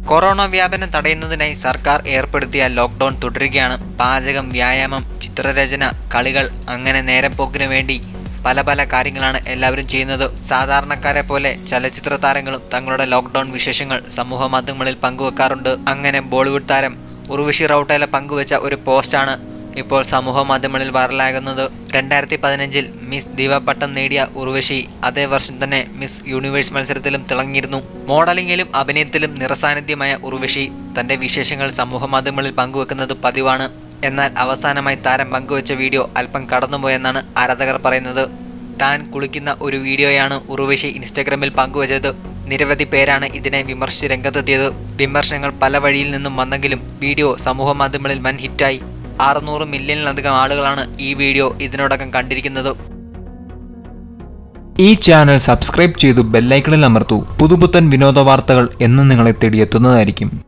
corona വ്യാപനം തടയുന്നതിനായി സർക്കാർ ഏർപ്പെടുത്തിയ ലോക്ക്ഡൌൺ തുടരുകയാണ് പാചകം വ്യായാമം ചിത്രരചന കളികൾ അങ്ങനെ നേരം പോക്കിനു വേണ്ടി പല പല കാര്യങ്ങളാണ് എല്ലാവരും ചെയ്യുന്നത് സാധാരണക്കാരെ പോലെ ചലച്ചിത്ര താരങ്ങളും തങ്ങളുടെ ലോക്ക്ഡൌൺ വിശേഷങ്ങൾ സമൂഹ മാധ്യമങ്ങളിൽ പങ്കുവെക്കാറുണ്ട് അങ്ങനെ ബോളിവുഡ് താരം ഉർവശി റൌട്ടേല പങ്കുവച്ച ഒരു പോസ്റ്റാണ് ഇപ്പോൾ സമൂഹ മാധ്യമങ്ങളിൽ വൈറലാകുന്നത് രണ്ടായിരത്തി പതിനഞ്ചിൽ മിസ് ദിവ പട്ടം നേടിയ ഉർവശി അതേ വർഷം തന്നെ മിസ് യൂണിവേഴ്സ് മത്സരത്തിലും തിളങ്ങിയിരുന്നു മോഡലിംഗിലും അഭിനയത്തിലും നിറസാന്നിധ്യമായ ഉർവശി തന്റെ വിശേഷങ്ങൾ സമൂഹ മാധ്യമങ്ങളിൽ പങ്കുവെക്കുന്നത് പതിവാണ് എന്നാൽ അവസാനമായി താരം പങ്കുവച്ച വീഡിയോ അല്പം കടന്നുപോയെന്നാണ് ആരാധകർ പറയുന്നത് താൻ കുളിക്കുന്ന ഒരു വീഡിയോയാണ് ഉർവശി ഇൻസ്റ്റഗ്രാമിൽ പങ്കുവച്ചത് നിരവധി പേരാണ് ഇതിനെ വിമർശിച്ച് രംഗത്തെത്തിയത് വിമർശനങ്ങൾ പല വഴിയിൽ നിന്നും വന്നെങ്കിലും വീഡിയോ സമൂഹ മാധ്യമങ്ങളിൽ വൻ ഹിറ്റായി അറുന്നൂറ് മില്യണിലധികം ആളുകളാണ് ഈ വീഡിയോ ഇതിനോടകം കണ്ടിരിക്കുന്നത് ഈ ചാനൽ സബ്സ്ക്രൈബ് ചെയ്തു ബെല്ലൈക്കണിൽ അമർത്തൂ പുതുപുത്തൻ വിനോദ വാർത്തകൾ എന്ന് നിങ്ങളെ തേടിയെത്തുന്നതായിരിക്കും